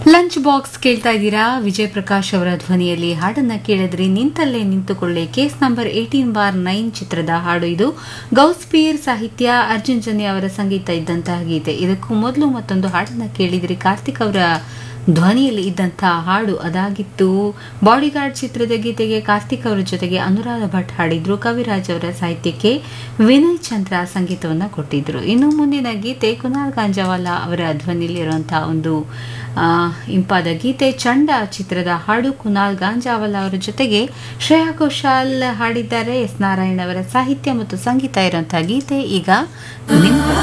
lunch box ಕೇಳ್ತಾ ಇದ್ದೀರಾ ವಿಜಯ್ ಪ್ರಕಾಶ್ ಅವರ ಧ್ವನಿಯಲ್ಲಿ ಹಾಡನ್ನ ಕೇಳಿದ್ರಿ ನಿಂತಲ್ಲೇ ನಿಂತುಕೊಳ್ಳೆ case number eighteen bar nine ಚಿತ್ರದ ಹಾಡು ಇದು ಗೌಸ್ಪೀರ್ ಸಾಹಿತ್ಯ ಅರ್ಜುನ್ ಜನ್ಯ ಅವರ ಸಂಗೀತ ಇದ್ದಂತಹ ಗೀತೆ ಇದಕ್ಕೂ ಮೊದಲು ಮತ್ತೊಂದು ಹಾಡನ್ನ ಕೇಳಿದ್ರಿ ಕಾರ್ತಿಕ್ ಅವರ ಧ್ವನಿಯಲ್ಲಿ ಇದ್ದಂತಹ ಹಾಡು ಅದಾಗಿತ್ತು ಬಾಡಿಗಾರ್ಡ್ ಚಿತ್ರದ ಗೀತೆಗೆ ಕಾರ್ತಿಕ್ ಅವರ ಜೊತೆಗೆ ಅನುರಾಧ ಭಟ್ ಹಾಡಿದ್ರು ಕವಿರಾಜ್ ಅವರ ಸಾಹಿತ್ಯಕ್ಕೆ ವಿನಯ್ ಚಂದ್ರ ಸಂಗೀತವನ್ನು ಕೊಟ್ಟಿದ್ರು ಇನ್ನು ಮುಂದಿನ ಗೀತೆ ಕುನಾಲ್ ಗಾಂಜಾವಾಲಾ ಅವರ ಧ್ವನಿಯಲ್ಲಿರುವಂತಹ ಒಂದು ಆ, ಇಂಪಾದ ಗೀತೆ ಚಂಡ ಚಿತ್ರದ ಹಾಡು ಕುನಾಲ್ ಗಾಂಜಾವಾಲಾ ಅವರ ಜೊತೆಗೆ ಶ್ರೇಯಾ ಘೋಷಾಲ್ ಹಾಡಿದ್ದಾರೆ ಎಸ್ ನಾರಾಯಣ್ ಅವರ ಸಾಹಿತ್ಯ ಮತ್ತು ಸಂಗೀತ ಇರುವಂತಹ ಗೀತೆ ಈಗ ನಿಮ್ಮ